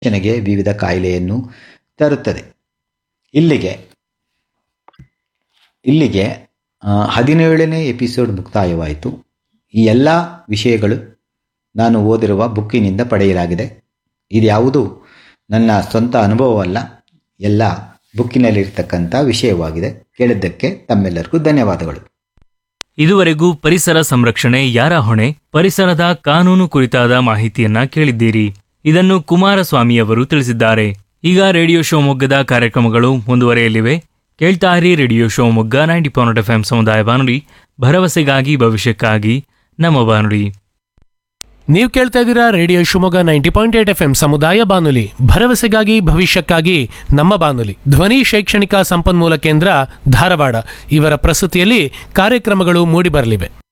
ಮನುಷ್ಯನಿಗೆ ವಿವಿಧ ಕಾಯಿಲೆಯನ್ನು ತರುತ್ತದೆ ಇಲ್ಲಿಗೆ ಇಲ್ಲಿಗೆ ಆ, ಹದಿನೇಳನೇ ಎಪಿಸೋಡ್ ಮುಕ್ತಾಯವಾಯಿತು ಈ ಎಲ್ಲ ವಿಷಯಗಳು ನಾನು ಓದಿರುವ ಬುಕ್ಕಿನಿಂದ ಪಡೆಯಲಾಗಿದೆ ಇದ್ಯಾವುದು ನನ್ನ ಸ್ವಂತ ಅನುಭವವಲ್ಲ ಎಲ್ಲ ಬುಕ್ಕಿನಲ್ಲಿರ್ತಕ್ಕಂಥ ವಿಷಯವಾಗಿದೆ ಕೇಳಿದ್ದಕ್ಕೆ ತಮ್ಮೆಲ್ಲರಿಗೂ ಧನ್ಯವಾದಗಳು ಇದುವರೆಗೂ ಪರಿಸರ ಸಂರಕ್ಷಣೆ ಯಾರ ಹೊಣೆ ಪರಿಸರದ ಕಾನೂನು ಕುರಿತಾದ ಮಾಹಿತಿಯನ್ನ ಕೇಳಿದ್ದೀರಿ ಇದನ್ನು ಕುಮಾರಸ್ವಾಮಿಯವರು ತಿಳಿಸಿದ್ದಾರೆ ಈಗ ರೇಡಿಯೋ ಶಿವಮೊಗ್ಗದ ಕಾರ್ಯಕ್ರಮಗಳು ಮುಂದುವರೆಯಲಿವೆ ಕೇಳ್ತಾ ಇರಿ radio Shivamogga ninety point F M ಸಮುದಾಯ ಬಾನುಲಿ ಭರವಸೆಗಾಗಿ ಭವಿಷ್ಯಕ್ಕಾಗಿ ನಮ್ಮ ಬಾನುಲಿ ನೀವು ಕೇಳ್ತಾ ಇದ್ದೀರಾ radio Shivamogga ninety point eight F M ಸಮುದಾಯ ಬಾನುಲಿ ಭರವಸೆಗಾಗಿ ಭವಿಷ್ಯಕ್ಕಾಗಿ ನಮ್ಮ ಬಾನುಲಿ ಧ್ವನಿ ಶೈಕ್ಷಣಿಕ ಸಂಪನ್ಮೂಲ ಕೇಂದ್ರ ಧಾರವಾಡ ಇವರ ಪ್ರಸ್ತುತಿಯಲ್ಲಿ ಕಾರ್ಯಕ್ರಮಗಳು ಮೂಡಿಬರಲಿವೆ